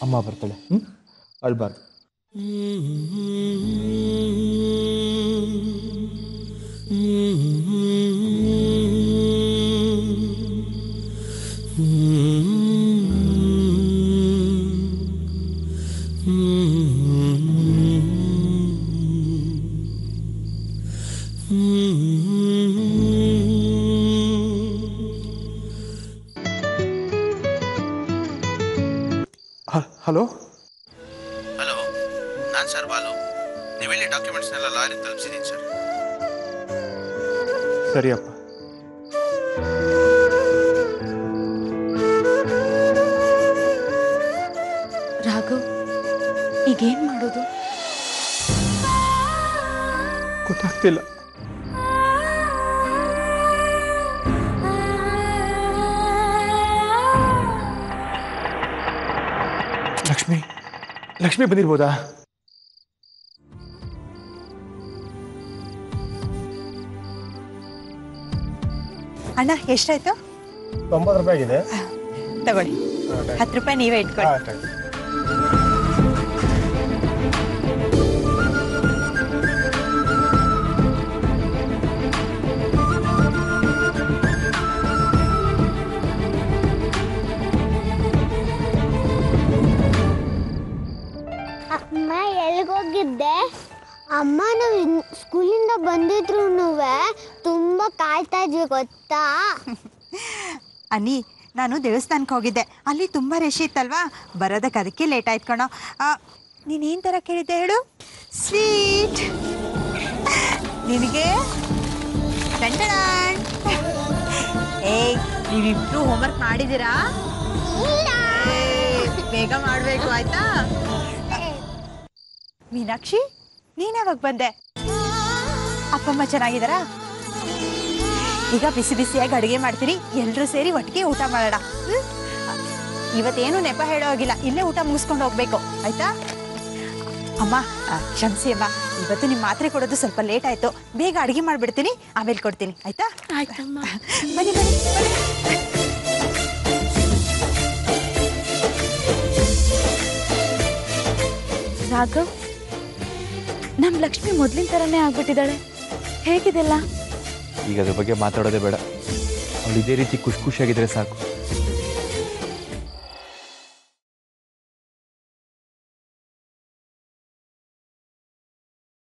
ಅಮ್ಮ ಬರ್ತಾಳೆ ಹ್ಞೂ ಅಳ್ಬಾರ್ದು ಹಲೋ ಹಲೋ ನಾನು ಸರ್ ಬಾಲು ನೀವು ಹೇಳಿ ಡಾಕ್ಯುಮೆಂಟ್ಸ್ನೆಲ್ಲ ಲಾರಿಗೆ ತಲುಪಿಸಿದ್ದೀನಿ ಸರ್ ಸರಿಯಪ್ಪ ರಾಘವ್ ಈಗೇನ್ ಮಾಡೋದು ಗೊತ್ತಾಗ್ತಿಲ್ಲ ಲಕ್ಷ್ಮಿ ಲಕ್ಷ್ಮಿ ಬಂದಿರ್ಬೋದಾ ಅಣ್ಣ ಎಷ್ಟಾಯ್ತು ತೊಂಬತ್ತು ರೂಪಾಯಿ ಆಗಿದೆ ತಗೊಳ್ಳಿ ಹತ್ತು ರೂಪಾಯಿ ನೀವೇ ಇಟ್ಕೊಳ್ಳಿ ಅಮ್ಮ ಎಲ್ಲಿಗೋಗಿದ್ದೆ ಅಮ್ಮ ನಾವು ಸ್ಕೂಲಿಂದ ಬಂದಿದ್ರು ತುಂಬ ಕಾಯ್ತಾ ಇದ್ವಿ ಗೊತ್ತಾ ಅನ್ನಿ ನಾನು ದೇವಸ್ಥಾನಕ್ಕೆ ಹೋಗಿದ್ದೆ ಅಲ್ಲಿ ತುಂಬ ರಶ್ ಇತ್ತಲ್ವಾ ಬರೋದಕ್ಕೆ ಅದಕ್ಕೆ ಲೇಟ್ ಆಯ್ತು ಕಣೋ ನೀನು ಏನು ಥರ ಕೇಳಿದ್ದೆ ಹೇಳು ಸ್ವೀಟ್ ನಿನಗೆ ಟಂಟಡಾಣ್. ಏಯ್ ನೀವಿಬ್ರು ಹೋಮ್ವರ್ಕ್ ಮಾಡಿದ್ದೀರಾ ಏಯ್, ಬೇಗ ಮಾಡಬೇಕು ಆಯ್ತಾ ಮೀನಾಕ್ಷಿ ನೀನ್ ಯಾವಾಗ ಬಂದೆ ಅಪ್ಪಮ್ಮ ಚೆನ್ನಾಗಿದ್ದಾರಾ ಈಗ ಬಿಸಿ ಬಿಸಿಯಾಗಿ ಅಡುಗೆ ಮಾಡ್ತೀನಿ ಎಲ್ಲರೂ ಸೇರಿ ಒಟ್ಟಿಗೆ ಊಟ ಮಾಡೋಣ ಹ್ಮ್? ಇವತ್ತೇನು ನೆಪ ಹೇಳೋ ಹೋಗಿಲ್ಲ ಇಲ್ಲೇ ಊಟ ಮುಗಿಸ್ಕೊಂಡು ಹೋಗ್ಬೇಕು ಆಯ್ತಾ ಅಮ್ಮ ಆ, ಕ್ಷಮಿಸಿ ಅಮ್ಮ ಇವತ್ತು ನಿಮ್ಮ ಮಾತ್ರೆ ಕೊಡೋದು ಸ್ವಲ್ಪ ಲೇಟ್ ಆಯ್ತು ಬೇಗ ಅಡುಗೆ ಮಾಡಿಬಿಡ್ತೀನಿ ಆಮೇಲೆ ಕೊಡ್ತೀನಿ ಆಯ್ತಾ ಬನ್ನಿ ಬನ್ನಿ ಬನ್ನಿ ರಾಘವ್ ನಮ್ ಲಕ್ಷ್ಮಿ ಮೊದ್ಲಿನ ತರನೇ ಆಗ್ಬಿಟ್ಟಿದ್ದಾಳೆ ಹೇಗಿದೆಲ್ಲ ಈಗ ಅದ್ರ ಬಗ್ಗೆ ಮಾತಾಡೋದೇ ಬೇಡ ಅವಳು ಇದೇ ರೀತಿ ಖುಷಿ ಖುಷಿಯಾಗಿದ್ರೆ ಸಾಕು